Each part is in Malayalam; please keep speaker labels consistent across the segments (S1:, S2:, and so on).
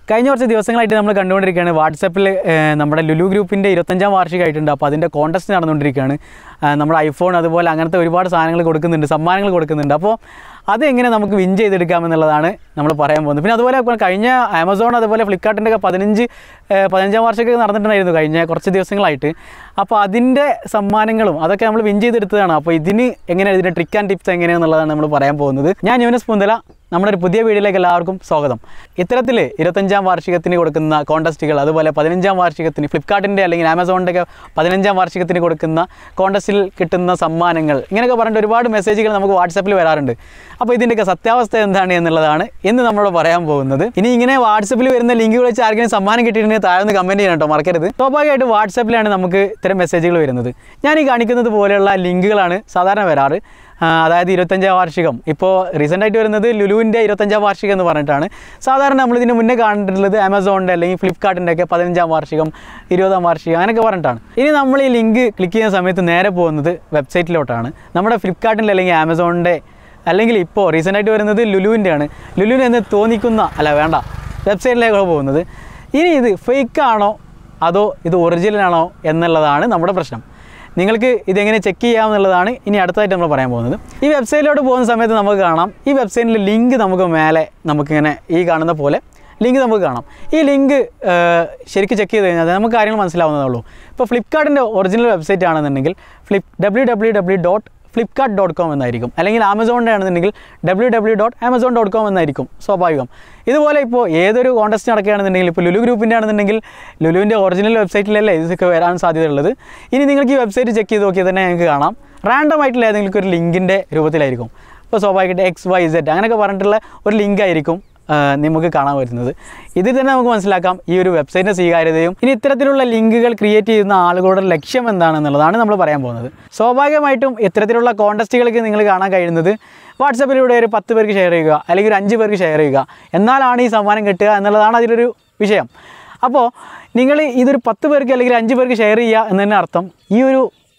S1: കഴിഞ്ഞ കുറച്ച് ദിവസങ്ങളായിട്ട് നമ്മൾ കണ്ടുകൊണ്ടിരിക്കുകയാണ് വാട്സപ്പിൽ നമ്മുടെ ലുലു ഗ്രൂപ്പിൻ്റെ ഇരുപത്തഞ്ചാം വാർഷികമായിട്ടുണ്ട് അപ്പോൾ അതിൻ്റെ കോൺടെസ്റ്റ് നടന്നുകൊണ്ടിരിക്കുകയാണ് ആ, നമ്മുടെ ഐഫോൺ അതുപോലെ അങ്ങനത്തെ ഒരുപാട് സാധനങ്ങൾ കൊടുക്കുന്നുണ്ട് സമ്മാനങ്ങൾ കൊടുക്കുന്നുണ്ട് അപ്പോൾ അതെങ്ങനെ നമുക്ക് വിൻ ചെയ്തെടുക്കാമെന്നുള്ളതാണ് നമ്മൾ പറയാൻ പോകുന്നത് പിന്നെ അതുപോലെ ഇപ്പോൾ കഴിഞ്ഞ ആമസോൺ അതുപോലെ ഫ്ലിപ്കാർട്ടിൻ്റെ ഒക്കെ പതിനഞ്ച് ഏഹ്, പതിനഞ്ചാം വാർഷികം നടന്നിട്ടുണ്ടായിരുന്നു കഴിഞ്ഞ കുറച്ച് ദിവസങ്ങളായിട്ട് അപ്പോൾ അതിൻ്റെ സമ്മാനങ്ങളും അതൊക്കെ നമ്മൾ വിൻ ചെയ്തെടുത്തതാണ് അപ്പോൾ ഇതിന് എങ്ങനെയാണ് ഇതിൻ്റെ ട്രിക്ക് ആൻഡ് ടിപ്സ് എങ്ങനെയാണെന്നുള്ളതാണ് നമ്മൾ പറയാൻ പോകുന്നത് ഞാൻ യുവനസ് പുന്തല നമ്മുടെ ഒരു പുതിയ വീഡിയോയിലേക്ക് എല്ലാവർക്കും സ്വാഗതം ഇത്തരത്തിൽ ഇരുപത്തഞ്ചാം വാർഷികത്തിന് കൊടുക്കുന്ന കോൺടെസ്റ്റുകൾ അതുപോലെ പതിനഞ്ചാം വാർഷികത്തിന് ഫ്ലിപ്കാർട്ടിൻ്റെ അല്ലെങ്കിൽ ആമസോണിൻ്റെ ഒക്കെ പതിനഞ്ചാം വാർഷികത്തിന് കൊടുക്കുന്ന കോൺടെസ്റ്റിൽ കിട്ടുന്ന സമ്മാനങ്ങൾ ഇങ്ങനെയൊക്കെ പറഞ്ഞിട്ട് ഒരുപാട് മെസ്സേജുകൾ നമുക്ക് വാട്സപ്പിൽ വരാറുണ്ട് അപ്പോൾ ഇതിൻ്റെയൊക്കെ സത്യാവസ്ഥ എന്താണ് എന്നുള്ളതാണ് ഇന്ന് നമ്മളോട് പറയാൻ പോകുന്നത് ഇനി ഇങ്ങനെ വാട്സപ്പിൽ വരുന്ന ലിങ്കുകൾ വെച്ച് ആർക്കെങ്കിലും സമ്മാനം കിട്ടിയിട്ടുണ്ടെങ്കിൽ താഴെ നിന്ന് കമൻറ്റ് ചെയ്യണം കേട്ടോ മറക്കരുത് സ്വാഭാവികമായിട്ട് വാട്സപ്പിലാണ് നമുക്ക് ഇത്തരം മെസ്സേജുകൾ വരുന്നത് ഞാൻ ഈ കാണിക്കുന്നത് പോലെയുള്ള ലിങ്കുകളാണ് സാധാരണ വരാറ് ആ, അതായത് ഇരുപത്തഞ്ചാം വാർഷികം ഇപ്പോൾ റീസെൻ്റ് ആയിട്ട് വരുന്നത് ലുലുവിൻ്റെ ഇരുപത്തഞ്ചാം വാർഷികം എന്ന് പറഞ്ഞിട്ടാണ് സാധാരണ നമ്മൾ ഇതിന് മുന്നേ കണ്ടിട്ടുള്ളത് ആമസോണിൻ്റെ അല്ലെങ്കിൽ ഫ്ലിപ്കാർട്ടിൻ്റെ ഒക്കെ പതിനഞ്ചാം വാർഷികം ഇരുപതാം വാർഷികം അങ്ങനെയൊക്കെ പറഞ്ഞിട്ടാണ് ഇനി നമ്മൾ ഈ ലിങ്ക് ക്ലിക്ക് ചെയ്യുന്ന സമയത്ത് നേരെ പോകുന്നത് വെബ്സൈറ്റിലോട്ടാണ് നമ്മുടെ ഫ്ലിപ്കാർട്ടിൻ്റെ അല്ലെങ്കിൽ ആമസോണിൻ്റെ അല്ലെങ്കിൽ ഇപ്പോൾ റീസെൻ്റ് ആയിട്ട് വരുന്നത് ലുലുവിൻ്റെ ആണ് ലുലുവിന് എന്ന് തോന്നിക്കുന്ന അല്ല വേണ്ട വെബ്സൈറ്റിലേക്കാണ് പോകുന്നത് ഇനി ഇത് ഫേക്ക് ആണോ അതോ ഇത് ഒറിജിനൽ ആണോ എന്നുള്ളതാണ് നമ്മുടെ പ്രശ്നം നിങ്ങൾക്ക് ഇതെങ്ങനെ ചെക്ക് ചെയ്യാമെന്നുള്ളതാണ് ഇനി അടുത്തായിട്ട് നമ്മൾ പറയാൻ പോകുന്നത് ഈ വെബ്സൈറ്റിലോട്ട് പോകുന്ന സമയത്ത് നമുക്ക് കാണാം ഈ വെബ്സൈറ്റിൻ്റെ ലിങ്ക് നമുക്ക് മേലെ നമുക്കിങ്ങനെ ഈ കാണുന്ന പോലെ ലിങ്ക് നമുക്ക് കാണാം ഈ ലിങ്ക് ശരിക്കും ചെക്ക് ചെയ്ത് കഴിഞ്ഞാൽ നമുക്ക് കാര്യങ്ങൾ മനസ്സിലാവുന്നതേ ഉള്ളൂ ഇപ്പോൾ ഫ്ലിപ്കാർട്ടിൻ്റെ ഒറിജിനൽ വെബ്സൈറ്റ് ആണെന്നുണ്ടെങ്കിൽ flip W W W dot Flipkart dot com എന്നായിരിക്കും അല്ലെങ്കിൽ ആമസോണിൻ്റെ ആണെന്നുണ്ടെങ്കിൽ W W dot Amazon dot com എന്നായിരിക്കും സ്വാഭാവികം ഇതുപോലെ ഇപ്പോൾ ഏതൊരു കോൺടെസ്റ്റ് നടക്കുകയാണെന്നുണ്ടെങ്കിൽ ഇപ്പോൾ ലുലു ഗ്രൂപ്പിൻ്റെ ആണെന്നുണ്ടെങ്കിൽ ലുലുവിൻ്റെ ഒറിജിനൽ വെബ്സൈറ്റിലല്ലേ ഇതൊക്കെ വരാൻ സാധ്യതയുള്ളത് ഇനി നിങ്ങൾക്ക് ഈ വെബ്സൈറ്റ് ചെക്ക് ചെയ്ത് നോക്കിയാൽ തന്നെ നിങ്ങൾക്ക് കാണാം റാൻഡം ആയിട്ടുള്ള ഏതെങ്കിലും ഒരു ലിങ്കിൻ്റെ രൂപത്തിലായിരിക്കും ഇപ്പോൾ സ്വാഭാവികമായിട്ട് എക്സ് വൈ സെഡ് അങ്ങനെയൊക്കെ പറഞ്ഞിട്ടുള്ള ഒരു ലിങ്ക് ആയിരിക്കും ആ, നമുക്ക് കാണാൻ വരുന്നത് ഇതിൽ തന്നെ നമുക്ക് മനസ്സിലാക്കാം ഈ ഒരു വെബ്സൈറ്റിൻ്റെ സ്വീകാര്യതയും ഇനി ഇത്തരത്തിലുള്ള ലിങ്കുകൾ ക്രിയേറ്റ് ചെയ്യുന്ന ആളുകളുടെ ലക്ഷ്യം എന്താണെന്നുള്ളതാണ് നമ്മൾ പറയാൻ പോകുന്നത് സ്വാഭാവികമായിട്ടും ഇത്തരത്തിലുള്ള കോൺടെസ്റ്റുകൾക്ക് നിങ്ങൾ കാണാൻ കഴിയുന്നത് വാട്സപ്പിലൂടെ ഒരു പത്ത് പേർക്ക് ഷെയർ ചെയ്യുക അല്ലെങ്കിൽ ഒരു അഞ്ച് പേർക്ക് ഷെയർ ചെയ്യുക എന്നാലാണ് ഈ സമ്മാനം കിട്ടുക എന്നുള്ളതാണ് അതിലൊരു വിഷയം അപ്പോൾ നിങ്ങൾ ഇതൊരു പത്ത് പേർക്ക് അല്ലെങ്കിൽ അഞ്ച് പേർക്ക് ഷെയർ ചെയ്യുക എന്ന് തന്നെ അർത്ഥം ഈ ഒരു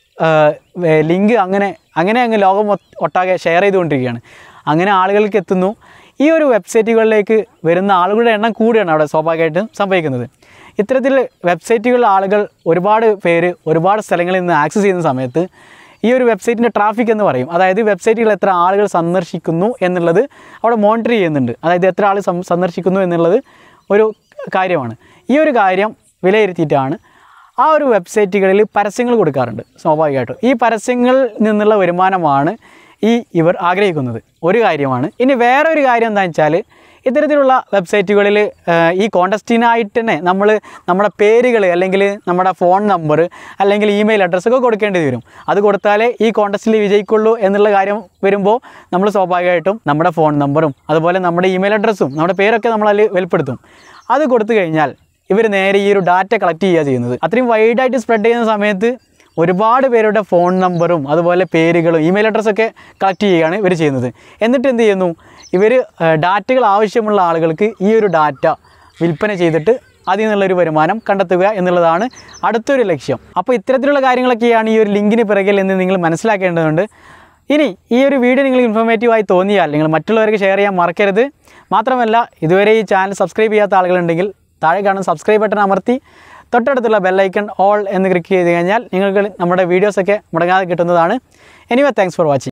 S1: ലിങ്ക് അങ്ങനെ അങ്ങനെ അങ്ങ് ലോകം മൊ- ഒട്ടാകെ ഷെയർ ചെയ്തുകൊണ്ടിരിക്കുകയാണ് അങ്ങനെ ആളുകൾക്ക് എത്തുന്നു ഈ ഒരു വെബ്സൈറ്റുകളിലേക്ക് വരുന്ന ആളുകളുടെ എണ്ണം കൂടുകയാണ് അവിടെ സ്വാഭാവികമായിട്ടും സംഭവിക്കുന്നത് ഇത്തരത്തിൽ വെബ്സൈറ്റുകളിൽ ആളുകൾ ഒരുപാട് പേര് ഒരുപാട് സ്ഥലങ്ങളിൽ നിന്ന് ആക്സസ് ചെയ്യുന്ന സമയത്ത് ഈ ഒരു വെബ്സൈറ്റിൻ്റെ ട്രാഫിക് എന്ന് പറയും അതായത് വെബ്സൈറ്റുകൾ എത്ര ആളുകൾ സന്ദർശിക്കുന്നു എന്നുള്ളത് അവിടെ മോണിറ്റർ ചെയ്യുന്നുണ്ട് അതായത് എത്ര ആൾ സം- സന്ദർശിക്കുന്നു എന്നുള്ളത് ഒരു കാര്യമാണ് ഈ ഒരു കാര്യം വിലയിരുത്തിയിട്ടാണ് ആ ഒരു വെബ്സൈറ്റുകളിൽ പരസ്യങ്ങൾ കൊടുക്കാറുണ്ട് സ്വാഭാവികമായിട്ടും ഈ പരസ്യങ്ങളിൽ നിന്നുള്ള വരുമാനമാണ് ഈ ഇവർ ആഗ്രഹിക്കുന്നത് ഒരു കാര്യമാണ് ഇനി വേറെ ഒരു കാര്യം എന്താണെന്ന് വെച്ചാൽ ഇത്തരത്തിലുള്ള വെബ്സൈറ്റുകളിൽ ഈ കോൺടെസ്റ്റിനായിട്ട് തന്നെ നമ്മൾ നമ്മുടെ പേരുകൾ അല്ലെങ്കിൽ നമ്മുടെ ഫോൺ നമ്പർ അല്ലെങ്കിൽ ഇമെയിൽ അഡ്രസ്സൊക്കെ കൊടുക്കേണ്ടി വരും അത് കൊടുത്താലേ ഈ കോൺടെസ്റ്റിൽ വിജയിക്കുള്ളൂ എന്നുള്ള കാര്യം വരുമ്പോൾ നമ്മൾ സ്വാഭാവികമായിട്ടും നമ്മുടെ ഫോൺ നമ്പറും അതുപോലെ നമ്മുടെ ഇമെയിൽ അഡ്രസ്സും നമ്മുടെ പേരൊക്കെ നമ്മൾ അതിൽ വെളിപ്പെടുത്തും അത് കൊടുത്തു കഴിഞ്ഞാൽ ഇവർ നേരെ ഈ ഒരു ഡാറ്റ കളക്ട് ചെയ്യുക ചെയ്യുന്നത് അത്രയും വൈഡായിട്ട് സ്പ്രെഡ് ചെയ്യുന്ന സമയത്ത് ഒരുപാട് പേരുടെ ഫോൺ നമ്പറും അതുപോലെ പേരുകളും ഇമെയിൽ അഡ്രസ്സൊക്കെ കളക്ട് ചെയ്യുകയാണ് ഇവർ ചെയ്യുന്നത് എന്നിട്ട് എന്ത് ചെയ്യുന്നു ഇവർ ഡാറ്റകൾ ആവശ്യമുള്ള ആളുകൾക്ക് ഈ ഒരു ഡാറ്റ വിൽപ്പന ചെയ്തിട്ട് അതിൽ നിന്നുള്ളൊരു വരുമാനം കണ്ടെത്തുക എന്നുള്ളതാണ് അടുത്തൊരു ലക്ഷ്യം അപ്പോൾ ഇത്തരത്തിലുള്ള കാര്യങ്ങളൊക്കെയാണ് ഈ ഒരു ലിങ്കിന് പിറകിൽ എന്ന് നിങ്ങൾ മനസ്സിലാക്കേണ്ടതുണ്ട് ഇനി ഈ ഒരു വീഡിയോ നിങ്ങൾ ഇൻഫോർമേറ്റീവായി തോന്നിയാൽ നിങ്ങൾ മറ്റുള്ളവർക്ക് ഷെയർ ചെയ്യാൻ മറക്കരുത് മാത്രമല്ല ഇതുവരെ ഈ ചാനൽ സബ്സ്ക്രൈബ് ചെയ്യാത്ത ആളുകളുണ്ടെങ്കിൽ താഴെ കാണുന്ന സബ്സ്ക്രൈബ് ബട്ടൺ അമർത്തി തൊട്ടടുത്തുള്ള ബെല്ലൈക്കൺ ഓൾ എന്ന് ക്ലിക്ക് ചെയ്ത് കഴിഞ്ഞാൽ നിങ്ങൾക്ക് നമ്മുടെ വീഡിയോസൊക്കെ മുടങ്ങാതെ കിട്ടുന്നതാണ് എനിവേ താങ്ക്സ് ഫോർ വാച്ചിങ്